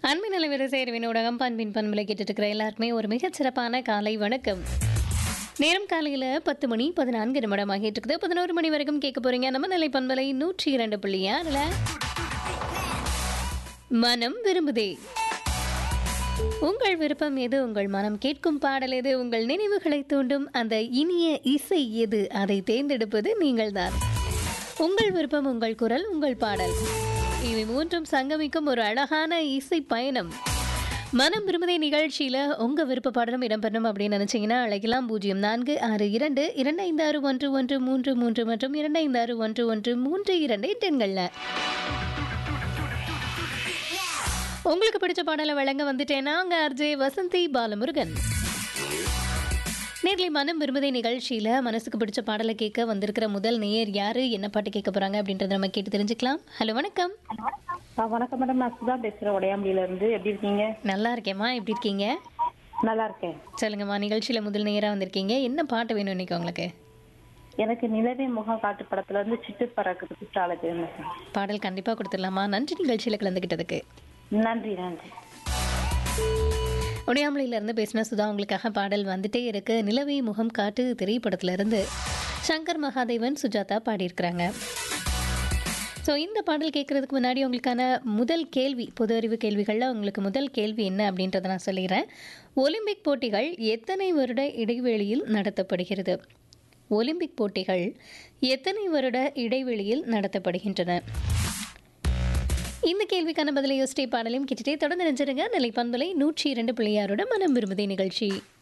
அன்பின் நிலவர சேர்வின் ஊடகம் பண்பின் பண்பலை கேட்டுட்டு இருக்கிற எல்லாருக்குமே ஒரு மிகச் சிறப்பான காலை வணக்கம் நேரம் காலையில் பத்து மணி பதினான்கு நிமிடம் ஆகிட்டு இருக்குது பதினோரு மணி வரைக்கும் கேட்க போறீங்க நம்ம நிலை பண்பலை நூற்றி இரண்டு புள்ளி ஆறுல மனம் விரும்புதே உங்கள் விருப்பம் எது உங்கள் மனம் கேட்கும் பாடல் எது உங்கள் நினைவுகளை தூண்டும் அந்த இனிய இசை எது அதை தேர்ந்தெடுப்பது நீங்கள்தான் உங்கள் விருப்பம் உங்கள் குரல் உங்கள் பாடல் இவை மூன்றும் சங்கமிக்கும் ஒரு அழகான இசை பயணம் மனம் விரும்புதை நிகழ்ச்சியில் உங்கள் விருப்ப பாடலும் இடம்பெறணும் அப்படின்னு நினச்சிங்கன்னா அழைக்கலாம் பூஜ்ஜியம் நான்கு ஆறு இரண்டு இரண்டு ஐந்து ஆறு ஒன்று ஒன்று மூன்று மூன்று மற்றும் இரண்டு ஐந்து ஆறு ஒன்று ஒன்று மூன்று இரண்டு எண்களில் உங்களுக்கு பிடிச்ச பாடலை வழங்க வந்துட்டேன்னா அங்கே அர்ஜே வசந்தி பாலமுருகன் நேர்லி மனம் விரும்புதை நிகழ்ச்சியில் மனசுக்கு பிடிச்ச பாடலை கேட்க வந்திருக்கிற முதல் நேயர் யாரு என்ன பாட்டு கேட்க போறாங்க அப்படின்றத நம்ம கேட்டு தெரிஞ்சுக்கலாம் ஹலோ வணக்கம் ஆ, வணக்கம் மேடம் நான் சுதா பேசுறேன் உடையாம்பியில இருந்து எப்படி இருக்கீங்க நல்லா இருக்கேம்மா எப்படி இருக்கீங்க நல்லா இருக்கேன் சொல்லுங்கம்மா நிகழ்ச்சியில முதல் நேரா வந்திருக்கீங்க என்ன பாட்டு வேணும் இன்னைக்கு உங்களுக்கு எனக்கு நிலவே முகம் காட்டு படத்துல இருந்து சிட்டு பறக்குது குற்றால திரும்ப பாடல் கண்டிப்பா கொடுத்துடலாமா நன்றி நிகழ்ச்சியில கலந்துக்கிட்டதுக்கு நன்றி நன்றி உடையாமலையில இருந்து பேசின சுதா உங்களுக்காக பாடல் வந்துட்டே இருக்கு நிலவே முகம் காட்டு திரைப்படத்துல இருந்து சங்கர் மகாதேவன் சுஜாதா பாடியிருக்கிறாங்க ஸோ இந்த பாடல் கேட்குறதுக்கு முன்னாடி உங்களுக்கான முதல் கேள்வி பொது அறிவு கேள்விகளில் உங்களுக்கு முதல் கேள்வி என்ன அப்படின்றத நான் சொல்லிடுறேன் ஒலிம்பிக் போட்டிகள் எத்தனை வருட இடைவெளியில் நடத்தப்படுகிறது ஒலிம்பிக் போட்டிகள் எத்தனை வருட இடைவெளியில் நடத்தப்படுகின்றன இந்த கேள்விக்கான பதிலை யோசிட்டே பாடலையும் கேட்டுட்டே தொடர்ந்து நினைச்சிருங்க நிலை பண்பலை நூற்றி இரண்டு பிள்ளையாரோட மனம் விரும்புதை நிகழ்ச்சி